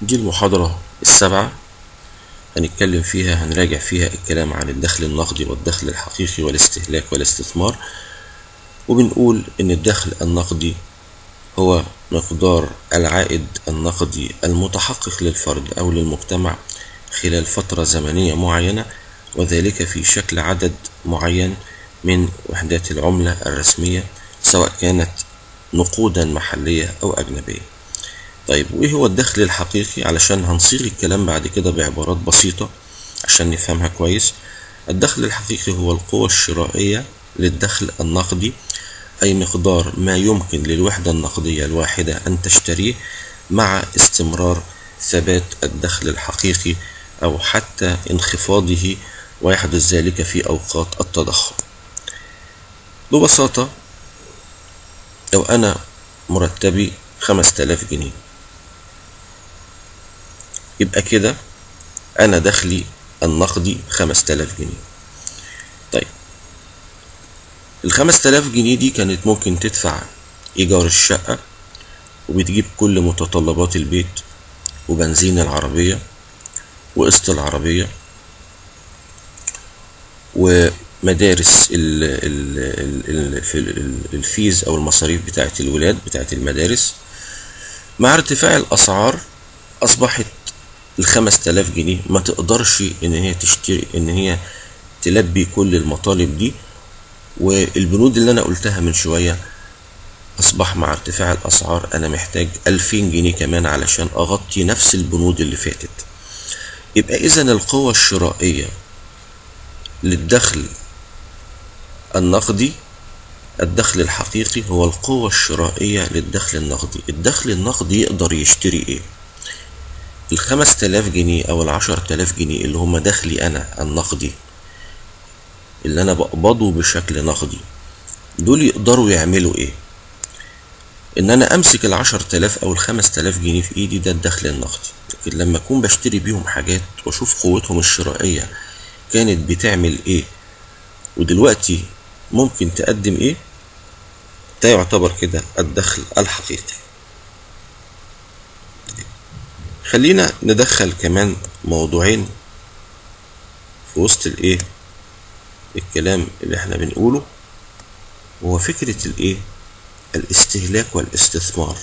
دي المحاضرة السابعة هنتكلم فيها هنراجع فيها الكلام عن الدخل النقدي والدخل الحقيقي والاستهلاك والاستثمار وبنقول إن الدخل النقدي هو مقدار العائد النقدي المتحقق للفرد أو للمجتمع خلال فترة زمنية معينة وذلك في شكل عدد معين من وحدات العملة الرسمية سواء كانت نقودا محلية أو أجنبية طيب وإيه هو الدخل الحقيقي علشان هنصيغ الكلام بعد كده بعبارات بسيطة عشان نفهمها كويس الدخل الحقيقي هو القوة الشرائية للدخل النقدي أي مقدار ما يمكن للوحدة النقدية الواحدة أن تشتريه مع استمرار ثبات الدخل الحقيقي أو حتى انخفاضه ويحدث ذلك في أوقات التضخم ببساطة لو أنا مرتبي خمس تلاف جنيه يبقى كده أنا دخلي النقدي خمس تلاف جنيه طيب الخمس تلاف جنيه دي كانت ممكن تدفع إيجار الشقة وبتجيب كل متطلبات البيت وبنزين العربية وقسط العربية ومدارس ال ال ال الفيز أو المصاريف بتاعة الولاد بتاعة المدارس مع ارتفاع الأسعار أصبحت الخمس تلاف جنيه ما تقدرش إن هي تشتري إن هي تلبي كل المطالب دي والبنود اللي أنا قلتها من شوية أصبح مع ارتفاع الأسعار أنا محتاج ألفين جنيه كمان علشان أغطي نفس البنود اللي فاتت يبقى إذا القوة الشرائية للدخل النقدي الدخل الحقيقي هو القوة الشرائية للدخل النقدي الدخل النقدي يقدر يشتري ايه الخمس تلاف جنيه او العشر تلاف جنيه اللي هم دخلي انا النقدي اللي انا بقبضه بشكل نقدي دول يقدروا يعملوا ايه ان انا امسك العشر تلاف او الخمس تلاف جنيه في ايدي ده الدخل النقدي لكن لما اكون بشتري بيهم حاجات واشوف قوتهم الشرائية كانت بتعمل ايه ودلوقتي ممكن تقدم ايه ده يعتبر كده الدخل الحقيقي خلينا ندخل كمان موضوعين في وسط الايه الكلام اللي احنا بنقوله وهو فكرة الايه الاستهلاك والاستثمار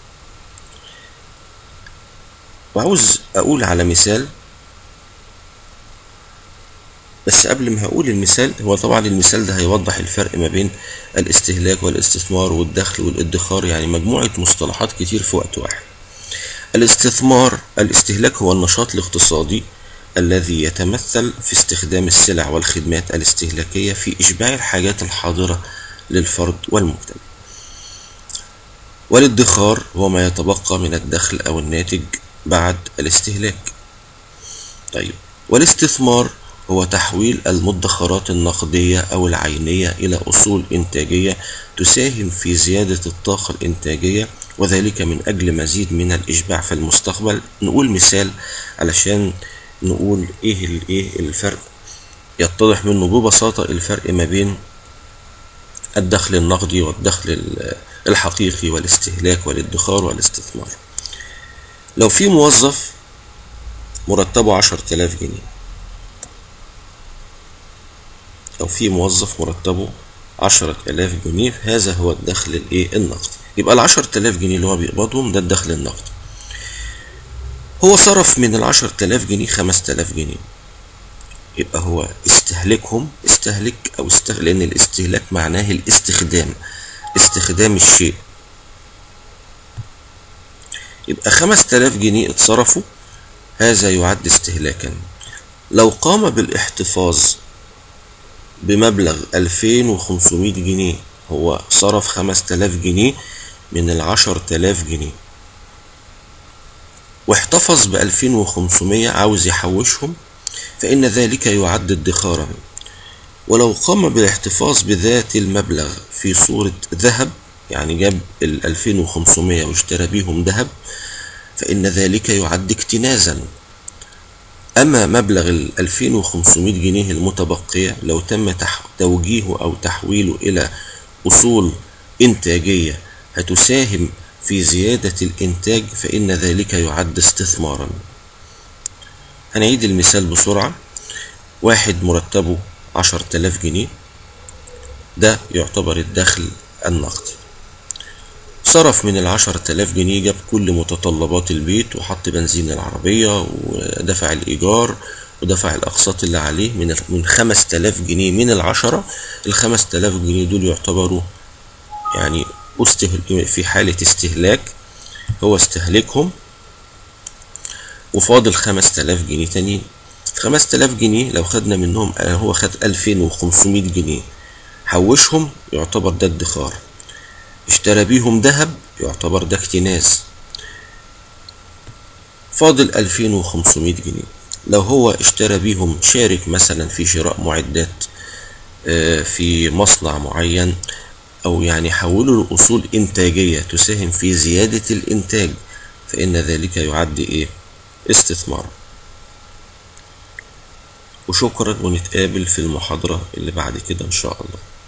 وعاوز اقول على مثال بس قبل ما هقول المثال هو طبعا المثال ده هيوضح الفرق ما بين الاستهلاك والاستثمار والدخل والادخار يعني مجموعة مصطلحات كتير في وقت واحد الاستثمار الاستهلاك هو النشاط الاقتصادي الذي يتمثل في استخدام السلع والخدمات الاستهلاكية في إشباع الحاجات الحاضرة للفرد والمجتمع والادخار هو ما يتبقى من الدخل أو الناتج بعد الاستهلاك طيب والاستثمار هو تحويل المدخرات النقدية أو العينية إلى أصول إنتاجية تساهم في زيادة الطاقة الإنتاجية وذلك من أجل مزيد من الإشباع في المستقبل نقول مثال علشان نقول إيه الإيه الفرق يتضح منه ببساطة الفرق ما بين الدخل النقدي والدخل الحقيقي والاستهلاك والادخار والاستثمار لو في موظف مرتبه عشر تلاف جنيه لو في موظف مرتبه عشرة آلاف جنيه هذا هو الدخل الايه النقدي يبقى العشر تلاف جنيه اللي هو بيقبضهم ده الدخل النقدي هو صرف من العشر تلاف جنيه خمس تلاف جنيه يبقى هو استهلكهم استهلك او استهلك لان الاستهلاك معناه الاستخدام استخدام الشيء يبقى خمس تلاف جنيه اتصرفوا هذا يعد استهلاكا لو قام بالاحتفاظ بمبلغ 2500 جنيه هو صرف 5000 جنيه من العشر تلاف جنيه واحتفظ ب 2500 عاوز يحوشهم فإن ذلك يعد ادخارا ولو قام بالاحتفاظ بذات المبلغ في صورة ذهب يعني جاب ال 2500 واشترى بيهم ذهب فإن ذلك يعد اكتنازا أما مبلغ ال 2500 جنيه المتبقية لو تم توجيهه أو تحويله إلى أصول إنتاجية هتساهم في زيادة الإنتاج فإن ذلك يعد استثمارا هنعيد المثال بسرعة واحد مرتبه عشر تلاف جنيه ده يعتبر الدخل النقدي صرف من العشر تلاف جنيه جاب كل متطلبات البيت وحط بنزين العربية ودفع الإيجار ودفع الأقساط اللي عليه من من خمس تلاف جنيه من العشرة الخمس تلاف جنيه دول يعتبروا يعني استهل... في حالة استهلاك هو استهلكهم وفاضل خمس تلاف جنيه تانيين خمس تلاف جنيه لو خدنا منهم هو خد ألفين وخمسمية جنيه حوشهم يعتبر ده ادخار اشترى بيهم ذهب يعتبر ده اكتناز فاضل ألفين وخمسمية جنيه لو هو اشترى بيهم شارك مثلا في شراء معدات في مصنع معين أو يعني حولوا لأصول إنتاجية تساهم في زيادة الإنتاج فإن ذلك يعد إيه؟ استثمارا وشكرا ونتقابل في المحاضرة اللي بعد كده إن شاء الله